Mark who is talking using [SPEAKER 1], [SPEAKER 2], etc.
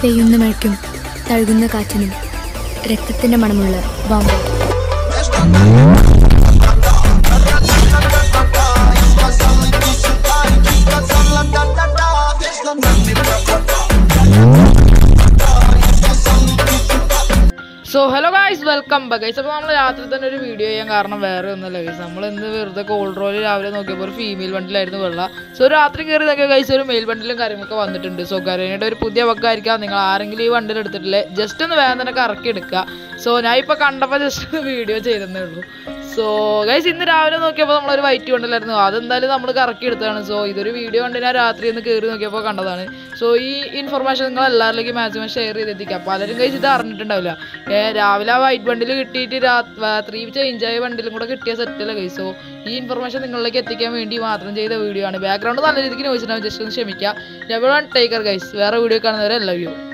[SPEAKER 1] പെയ്യുന്ന മഴയ്ക്കും തഴുകുന്ന കാറ്റിനും രക്തത്തിന്റെ മണമുള്ള Bombay
[SPEAKER 2] so hello guys welcome back guys അപ്പോൾ നമ്മൾ രാത്രി തന്നെ ഒരു വീഡിയോ ചെയ്യാൻ കാരണം വേറെ ഒന്നുമല്ല ഗൈസ് നമ്മൾ ഇന്ന് വെറുതെ കോൾഡ് റോയിൽ രാവിലെ നോക്കിയപ്പോൾ ഒരു ഫീമെയിൽ ബണ്ടിലായിരുന്നു വെള്ള സോ രാത്രി കയറി നോക്കിയ ഗൈസ് ഒരു മെയിൽ ബണ്ടിലും കാര്യങ്ങളൊക്കെ വന്നിട്ടുണ്ട് സോ കരേനയുടെ ഒരു പുതിയ വക്കായിരിക്കാം നിങ്ങൾ ആരെങ്കിലും ഈ വണ്ടിൽ എടുത്തിട്ടില്ലേ ജസ്റ്റ് ഒന്ന് വേഗം തന്നെ കറക്കി എടുക്കുക സോ ഞാൻ ഇപ്പോൾ കണ്ടപ്പോൾ ജസ്റ്റ് ഒന്ന് വീഡിയോ ചെയ്തതേ ഉള്ളൂ സോ ഗൈസ് ഇന്ന് രാവിലെ നോക്കിയപ്പോൾ നമ്മളൊരു വൈറ്റ് കൊണ്ടില്ലായിരുന്നു അതെന്തായാലും നമ്മൾ കറക്കി എടുത്തതാണ് സോ ഇതൊരു വീഡിയോ കണ്ട് ഞാൻ രാത്രി ഒന്ന് കയറി നോക്കിയപ്പോൾ കണ്ടതാണ് സോ ഈ ഇൻഫർമേഷൻ നിങ്ങൾ എല്ലാവരിലേക്കും മാക്സിമം ഷെയർ ചെയ്തെത്തിക്കുക പലരും ഗൈസ് ഇത് അറിഞ്ഞിട്ടുണ്ടാവില്ല ഏ, രാവിലെ ആ വൈറ്റ് ബണ്ടിൽ കിട്ടിയിട്ട് രാത്രി ചേഞ്ച് ആയ ബണ്ടിലും കൂടെ കിട്ടിയ സെറ്റല്ല ഗൈസ് സോ ഈ ഇൻഫർമേഷൻ നിങ്ങളിലേക്ക് എത്തിക്കാൻ വേണ്ടി മാത്രം ചെയ്ത വീഡിയോ ആണ് ബാക്ക്ഗ്രൗണ്ട് നല്ല രീതിക്ക് നോയിച്ചിട്ടുണ്ടാവും ജസ്റ്റ് ഒന്ന് ക്ഷമിക്കുക എവറി വൺ ടേക്കർ ഗൈസ് വേറെ വീഡിയോ കാണുന്നവരെ എല്ലാ വ്യൂ